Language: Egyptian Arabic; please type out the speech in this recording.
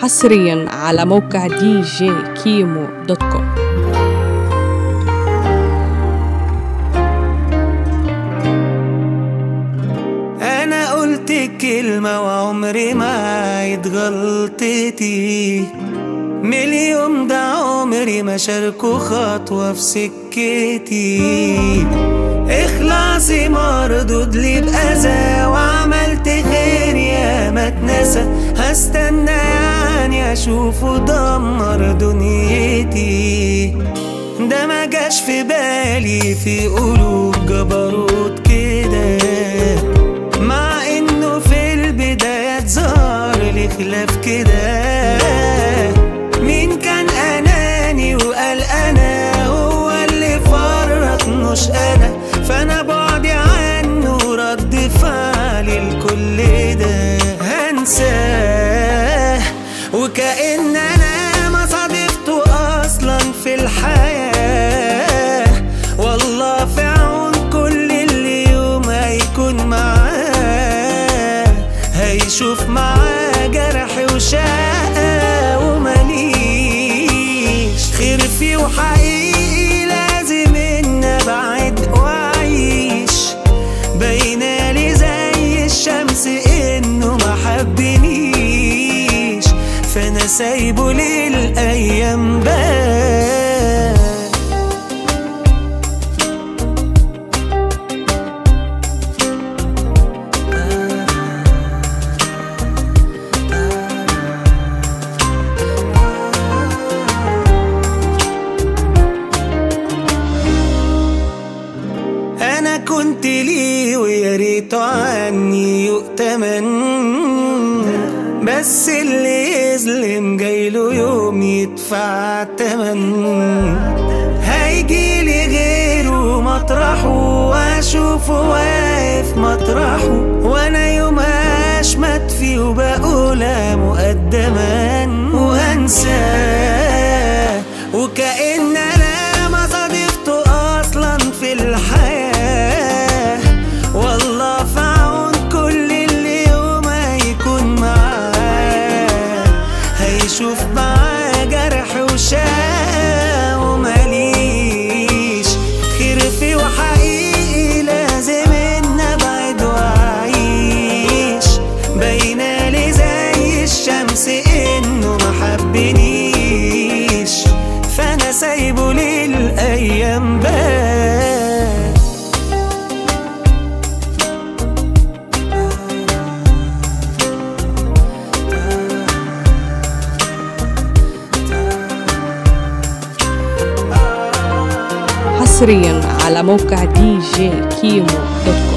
حصريا على موقع دي جي كيمو دوت كوم انا قلت كلمة وعمري ما عيد غلطتي مليون ده عمري ما شاركوا خطوة في سكتي اخلاصي مردود لي بأذى وعملت خير يا ما اتنسى هستنى يعني اشوفه دمر دنيتي ده ما جاش في بالي في قلوب جبروت كده مع انه في البداية ظهر لي خلاف كده مين كان اناني وقال انا هو اللي فرط مش انا فانا بعدي عنه رد فعلي لكل ده هنساه وكأن انا ما صادفته اصلا في الحياة والله في عون كل اللي يوم هيكون معاه هيشوف معاه جرحي وشقة ومليش خير فيه وحقيقي لازم ان ابعد واعيش بينالي زي الشمس انه ما حبنيش فانا سايبه للايام بقى انا كنت ليه ويا ريته عني يؤتمن بس اللي يظلم جايله يوم يدفع التمن هيجيلي غيره مطرحه واشوفه واقف مطرحه وانا يوم اشمت فيه وبقولها مقدما وانساه وكأن انا ما صادفته اصلا في الحياة والله في عون كل اللي يوم هيكون معاه هيشوف معاه جرح وشقة ومليش خير فيه وحقيقي لازم ان ابعد واعيش بينالي زي الشمس انه ما حبنيش فانا سايبه للايام بقى حصريا على موقع دي جي كيمو دوت كوم